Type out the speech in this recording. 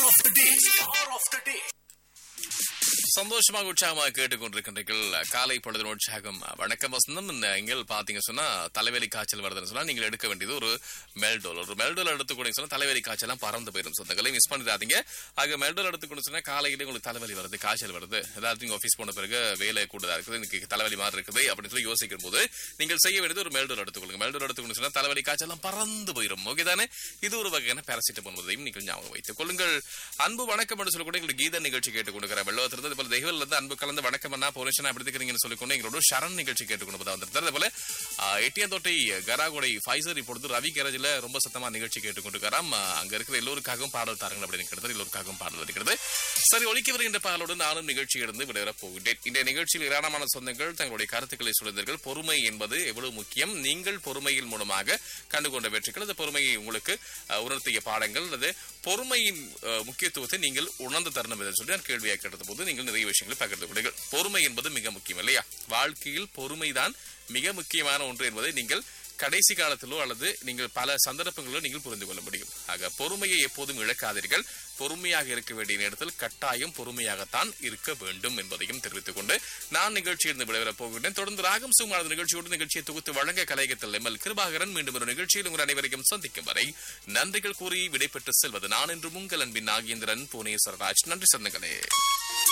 of the day. Star of the day. சந்தோஷமாக உற்சாகமாக கேட்டுக்கொண்டிருக்கின்றீர்கள் காலை பொழுது உற்சாகம் வணக்கம் வசந்தம் நீங்கள் பாத்தீங்க சொன்னா தலைவலி காய்ச்சல் வருதுன்னு சொன்னா நீங்கள் எடுக்க வேண்டியது ஒரு மெல்டோல் ஒரு மெல்டோல் எடுத்துக்கொண்டு சொன்னா தலைவலி காய்ச்சலாம் பறந்து போயிடும் சொந்தங்களை மிஸ் பண்ணிடாதீங்க ஆக மெல்டோல் எடுத்துக்கொண்டு சொன்னா காலையில உங்களுக்கு தலைவலி வருது காய்ச்சல் வருது ஏதாவது நீங்க ஆஃபீஸ் போன பிறகு வேலை கூடுதலா இருக்குது இன்னைக்கு தலைவலி மாதிரி இருக்குது அப்படின்னு சொல்லி யோசிக்கும் போது நீங்கள் செய்ய வேண்டியது ஒரு மெல்டோல் எடுத்துக்கொள்ளுங்க மெல்டோல் எடுத்துக்கொண்டு சொன்னா தலைவலி காய்ச்சலாம் பறந்து போயிடும் ஓகே தானே இது ஒரு வகையான பேராசிட்டமால் என்பதையும் நீங்கள் ஞாபகம் வைத்துக் கொள்ளுங்கள் அன்பு வணக்கம் என்று சொல்லக்கூடிய எங்களுக்கு கீத நிகழ்ச்சி கேட்டுக்கொண்டிருக்கிற வெள்ளத்திலிருந்து போல தெய்வல் இருந்து அன்பு கலந்து வணக்கம் அண்ணா போனேஷன் அப்படி இருக்கிறீங்கன்னு சொல்லிக்கொண்டு எங்களோட சரண் நிகழ்ச்சி கேட்டுக்கொண்டு போதா வந்திருந்தார் அதே போல எட்டியந்தோட்டை கராகுடை ஃபைசர் இப்பொழுது ரவி கேரஜில ரொம்ப சத்தமா நிகழ்ச்சி கேட்டுக்கொண்டிருக்காராம் ஆ, அங்க இருக்கிற எல்லோருக்காகவும் பாடல் தாருங்கள் அப்படின்னு இருக்கிறது எல்லோருக்காகவும் பாடல் இருக்கிறது சரி ஒலிக்க வருகின்ற பாடலோடு நானும் நிகழ்ச்சி இருந்து விடைபெறப் போகின்றேன் இந்த நிகழ்ச்சியில் ஏராளமான சொந்தங்கள் தங்களுடைய கருத்துக்களை சொல்லுங்கள் பொறுமை என்பது எவ்வளவு முக்கியம் நீங்கள் பொறுமையின் மூலமாக கண்டுகொண்ட வெற்றிகள் அந்த பொறுமையை உங்களுக்கு அஹ், உணர்த்திய பாடங்கள் அல்லது பொறுமையின் அஹ், முக்கியத்துவத்தை நீங்கள் உணர்ந்து தரணும் என்று சொல்லி நான் கேள்வியாக கேட்டது போது நீங்கள் நிறைய விஷயங்களை பகிர்ந்து கொள்ளுங்கள் பொறுமை என்பது மிக முக்கியம் இல்லையா வாழ்க்கையில் பொறுமைதான் மிக முக்கியமான ஒன்று என்பதை நீங்கள் கடைசி காலத்திலோ அல்லது நீங்கள் பல சந்தர்ப்பங்களிலோ நீங்கள் புரிந்து கொள்ள முடியும் ஆக பொறுமையை எப்போதும் இழக்காதீர்கள் பொறுமையாக இருக்க வேண்டிய நேரத்தில் கட்டாயம் பொறுமையாகத்தான் இருக்க வேண்டும் என்பதையும் தெரிவித்துக் கொண்டு நான் நிகழ்ச்சியிலிருந்து விடைபெறப் போகின்றேன் தொடர்ந்து ராகம் சுமார் நிகழ்ச்சியோடு நிகழ்ச்சியை தொகுத்து வழங்க கலையகத்தில் எம்எல் கிருபாகரன் மீண்டும் ஒரு நிகழ்ச்சியில் உங்கள் அனைவரையும் சந்திக்கும் வரை நன்றிகள் கூறி விடைபெற்று செல்வது நான் என்று உங்கள் அன்பின் நாகேந்திரன் புவனேஸ்வரராஜ் நன்றி சொந்தங்களே